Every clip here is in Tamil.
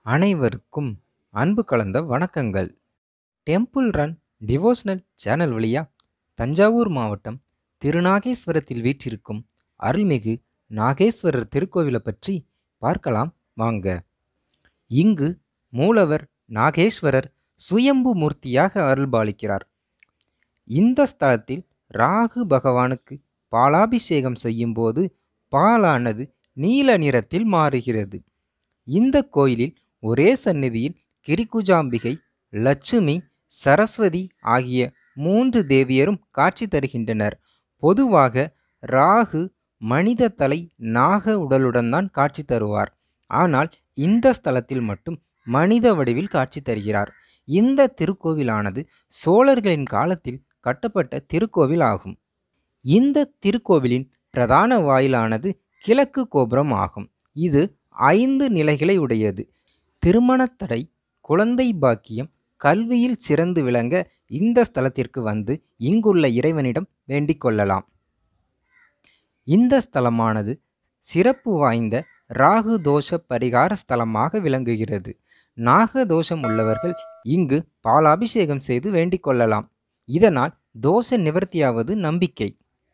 அனைவருக்கும் அன்பு கலந்த வணக்கங்கள் டெம்பிள் ரன் டிவோஷனல் சேனல் வழியா தஞ்சாவூர் மாவட்டம் திருநாகேஸ்வரத்தில் வீற்றிருக்கும் அருள்மிகு நாகேஸ்வரர் திருக்கோவிலை பற்றி பார்க்கலாம் வாங்க இங்கு மூலவர் நாகேஸ்வரர் சுயம்பு மூர்த்தியாக அருள்பாலிக்கிறார் இந்த ஸ்தலத்தில் ராகு பகவானுக்கு பாலாபிஷேகம் செய்யும்போது பாலானது நீல நிறத்தில் மாறுகிறது இந்த கோயிலில் ஒரே சந்நிதியில் கிரிகுஜாம்பிகை லட்சுமி சரஸ்வதி ஆகிய மூன்று தேவியரும் காட்சி தருகின்றனர் பொதுவாக ராகு மனித தலை நாக உடலுடன் தான் காட்சி தருவார் ஆனால் இந்த ஸ்தலத்தில் மட்டும் மனித வடிவில் காட்சி தருகிறார் இந்த திருக்கோவிலானது சோழர்களின் காலத்தில் கட்டப்பட்ட திருக்கோவில் ஆகும் இந்த திருக்கோவிலின் பிரதான வாயிலானது கிழக்கு கோபுரம் ஆகும் இது ஐந்து நிலைகளை உடையது திருமணத்தடை குழந்தை பாக்கியம் கல்வியில் சிறந்து விளங்க இந்த ஸ்தலத்திற்கு வந்து இங்குள்ள இறைவனிடம் வேண்டிக் கொள்ளலாம் இந்த ஸ்தலமானது சிறப்பு வாய்ந்த ராகு தோஷ பரிகார ஸ்தலமாக விளங்குகிறது நாக தோஷம் உள்ளவர்கள் இங்கு பாலாபிஷேகம் செய்து வேண்டிக் கொள்ளலாம் இதனால் தோஷ நிவர்த்தியாவது நம்பிக்கை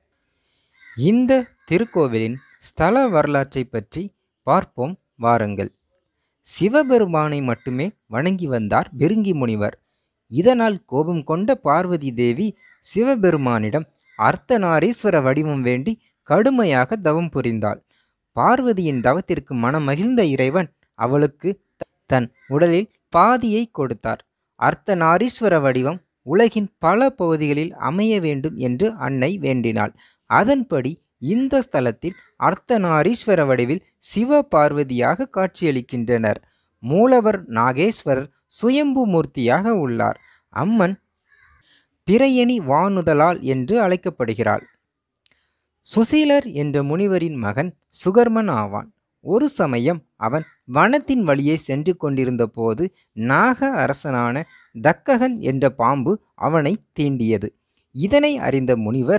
இந்த திருக்கோவிலின் ஸ்தல வரலாற்றை பற்றி பார்ப்போம் வாருங்கள் சிவபெருமானை மட்டுமே வணங்கி வந்தார் பெருங்கி முனிவர் இதனால் கோபம் கொண்ட பார்வதி தேவி சிவபெருமானிடம் அர்த்தநாரீஸ்வர வடிவம் வேண்டி கடுமையாக தவம் புரிந்தாள் பார்வதியின் தவத்திற்கு மனமகிழ்ந்த இறைவன் அவளுக்கு தன் உடலில் பாதியை கொடுத்தார் அர்த்தநாரீஸ்வர வடிவம் உலகின் பல பகுதிகளில் அமைய வேண்டும் என்று அன்னை வேண்டினாள் அதன்படி இந்த ஸ்தலத்தில் அர்த்தநாரீஸ்வர வடிவில் சிவ பார்வதியாக காட்சியளிக்கின்றனர் மூலவர் நாகேஸ்வரர் சுயம்பு மூர்த்தியாக உள்ளார் அம்மன் பிரயணி வானுதலால் என்று அழைக்கப்படுகிறாள் சுசீலர் என்ற முனிவரின் மகன் சுகர்மன் ஆவான் ஒரு சமயம் அவன் வனத்தின் வழியே சென்று கொண்டிருந்த போது நாக அரசனான தக்ககன் என்ற பாம்பு அவனை தீண்டியது இதனை அறிந்த முனிவர்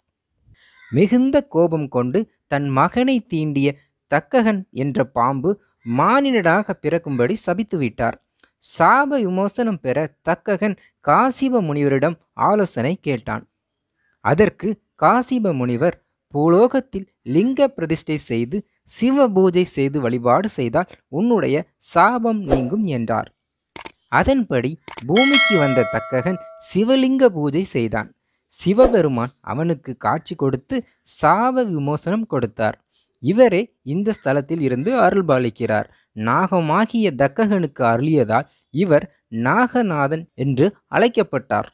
மிகுந்த கோபம் கொண்டு தன் மகனை தீண்டிய தக்ககன் என்ற பாம்பு மானிடனாக பிறக்கும்படி சபித்து விட்டார் சாப விமோசனம் பெற தக்ககன் காசிப முனிவரிடம் ஆலோசனை கேட்டான் அதற்கு காசிப முனிவர் பூலோகத்தில் லிங்க பிரதிஷ்டை செய்து சிவ பூஜை செய்து வழிபாடு செய்தால் உன்னுடைய சாபம் நீங்கும் என்றார் அதன்படி பூமிக்கு வந்த தக்ககன் சிவலிங்க பூஜை செய்தான் சிவபெருமான் அவனுக்கு காட்சி கொடுத்து சாப விமோசனம் கொடுத்தார் இவரே இந்த ஸ்தலத்தில் இருந்து அருள்பாலிக்கிறார் நாகமாகிய தக்ககனுக்கு அருளியதால் இவர் நாகநாதன் என்று அழைக்கப்பட்டார்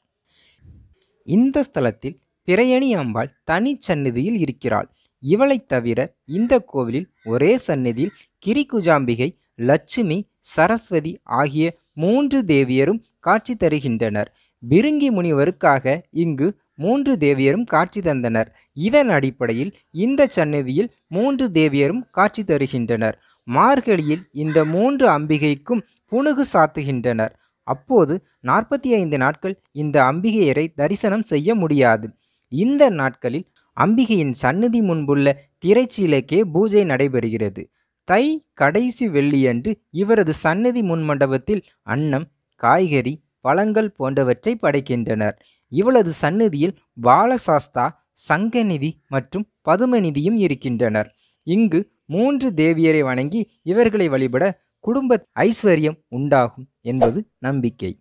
இந்த ஸ்தலத்தில் பிரயணி அம்பாள் தனிச்சந்நிதியில் இருக்கிறாள் இவளைத் தவிர இந்த கோவிலில் ஒரே சந்நிதியில் கிரிகுஜாம்பிகை லட்சுமி சரஸ்வதி ஆகிய மூன்று தேவியரும் காட்சி தருகின்றனர் பிருங்கி முனிவருக்காக இங்கு மூன்று தேவியரும் காட்சி தந்தனர் இதன் அடிப்படையில் இந்த சந்நிதியில் மூன்று தேவியரும் காட்சி தருகின்றனர் மார்கழியில் இந்த மூன்று அம்பிகைக்கும் புனுகு சாத்துகின்றனர் அப்போது நாற்பத்தி ஐந்து நாட்கள் இந்த அம்பிகையரை தரிசனம் செய்ய முடியாது இந்த நாட்களில் அம்பிகையின் சந்நிதி முன்புள்ள திரைச்சீலைக்கே பூஜை நடைபெறுகிறது தை கடைசி வெள்ளியன்று இவரது சந்நிதி முன் மண்டபத்தில் அன்னம் காய்கறி பழங்கள் போன்றவற்றை படைக்கின்றனர் இவளது சந்நிதியில் பாலசாஸ்தா சங்கநிதி மற்றும் பதுமநிதியும் இருக்கின்றனர் இங்கு மூன்று தேவியரை வணங்கி இவர்களை வழிபட குடும்ப ஐஸ்வர்யம் உண்டாகும் என்பது நம்பிக்கை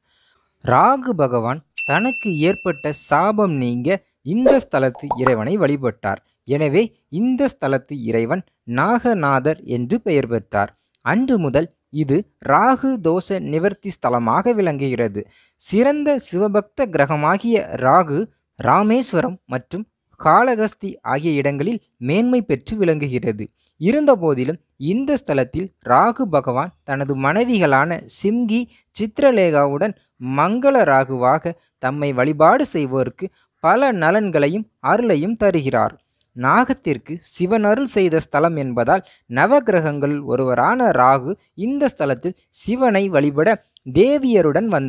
ராகு பகவான் தனக்கு ஏற்பட்ட சாபம் நீங்க இந்த ஸ்தலத்து இறைவனை வழிபட்டார் எனவே இந்த ஸ்தலத்து இறைவன் நாகநாதர் என்று பெயர் பெற்றார் அன்று முதல் இது ராகு தோஷ நிவர்த்தி ஸ்தலமாக விளங்குகிறது சிறந்த சிவபக்த கிரகமாகிய ராகு ராமேஸ்வரம் மற்றும் காளகஸ்தி ஆகிய இடங்களில் மேன்மை பெற்று விளங்குகிறது இருந்தபோதிலும் இந்த ஸ்தலத்தில் ராகு பகவான் தனது மனைவிகளான சிம்கி சித்ரலேகாவுடன் மங்கள ராகுவாக தம்மை வழிபாடு செய்வோருக்கு பல நலன்களையும் அருளையும் தருகிறார் நாகத்திற்கு சிவன் அருள் செய்த ஸ்தலம் என்பதால் நவகிரகங்கள் ஒருவரான ராகு இந்த ஸ்தலத்தில் சிவனை வழிபட தேவியருடன் வந்தார்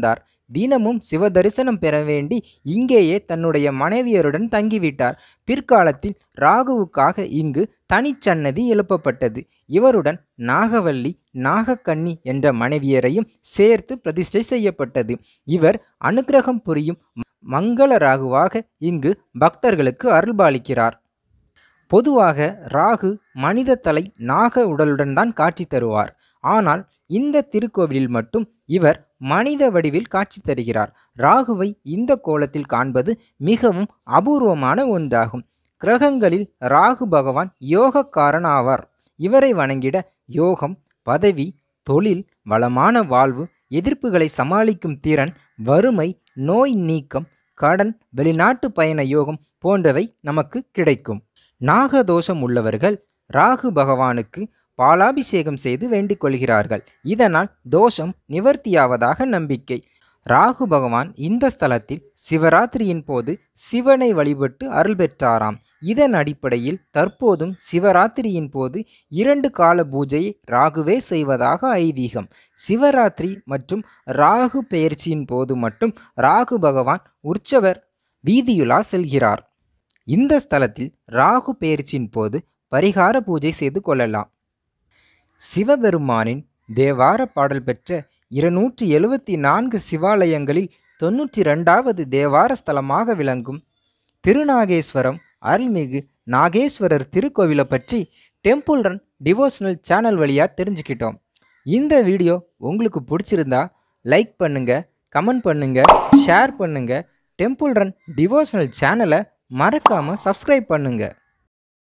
தினமும் சிவ தரிசனம் பெற வேண்டி இங்கேயே தன்னுடைய மனைவியருடன் தங்கிவிட்டார் பிற்காலத்தில் ராகுவுக்காக இங்கு தனிச்சன்னதி எழுப்பப்பட்டது இவருடன் நாகவல்லி நாகக்கன்னி என்ற மனைவியரையும் சேர்த்து பிரதிஷ்டை செய்யப்பட்டது இவர் அனுக்கிரகம் புரியும் மங்கள ராகுவாக இங்கு பக்தர்களுக்கு அருள்பாலிக்கிறார் பொதுவாக ராகு மனித தலை நாக உடலுடன் தான் காட்சி தருவார் ஆனால் இந்த திருக்கோவிலில் மட்டும் இவர் மனித வடிவில் காட்சி தருகிறார் ராகுவை இந்த கோலத்தில் காண்பது மிகவும் அபூர்வமான ஒன்றாகும் கிரகங்களில் ராகு பகவான் யோகக்காரன் ஆவார் இவரை வணங்கிட யோகம் பதவி தொழில் வளமான வாழ்வு எதிர்ப்புகளை சமாளிக்கும் திறன் வறுமை நோய் நீக்கம் கடன் வெளிநாட்டு பயண யோகம் போன்றவை நமக்கு கிடைக்கும் நாகதோஷம் உள்ளவர்கள் ராகு பகவானுக்கு பாலாபிஷேகம் செய்து வேண்டிக் கொள்கிறார்கள் இதனால் தோஷம் நிவர்த்தியாவதாக நம்பிக்கை ராகு பகவான் இந்த ஸ்தலத்தில் சிவராத்திரியின் போது சிவனை வழிபட்டு அருள் பெற்றாராம் இதன் அடிப்படையில் தற்போதும் சிவராத்திரியின் போது இரண்டு கால பூஜையை ராகுவே செய்வதாக ஐதீகம் சிவராத்திரி மற்றும் ராகு பெயர்ச்சியின் போது மட்டும் ராகு பகவான் உற்சவர் வீதியுலா செல்கிறார் இந்த ஸ்தலத்தில் ராகு பெயர்ச்சியின் போது பரிகார பூஜை செய்து கொள்ளலாம் சிவபெருமானின் தேவார பாடல் பெற்ற இருநூற்றி எழுவத்தி நான்கு சிவாலயங்களில் தொன்னூற்றி ரெண்டாவது தேவார ஸ்தலமாக விளங்கும் திருநாகேஸ்வரம் அருள்மிகு நாகேஸ்வரர் திருக்கோவிலை பற்றி டெம்பிள் ரன் டிவோஷனல் சேனல் வழியாக தெரிஞ்சுக்கிட்டோம் இந்த வீடியோ உங்களுக்கு பிடிச்சிருந்தா லைக் பண்ணுங்க கமெண்ட் பண்ணுங்க ஷேர் பண்ணுங்க டெம்பிள் ரன் டிவோஷனல் சேனலை மறக்காமல் சப்ஸ்கிரைப் பண்ணுங்கள்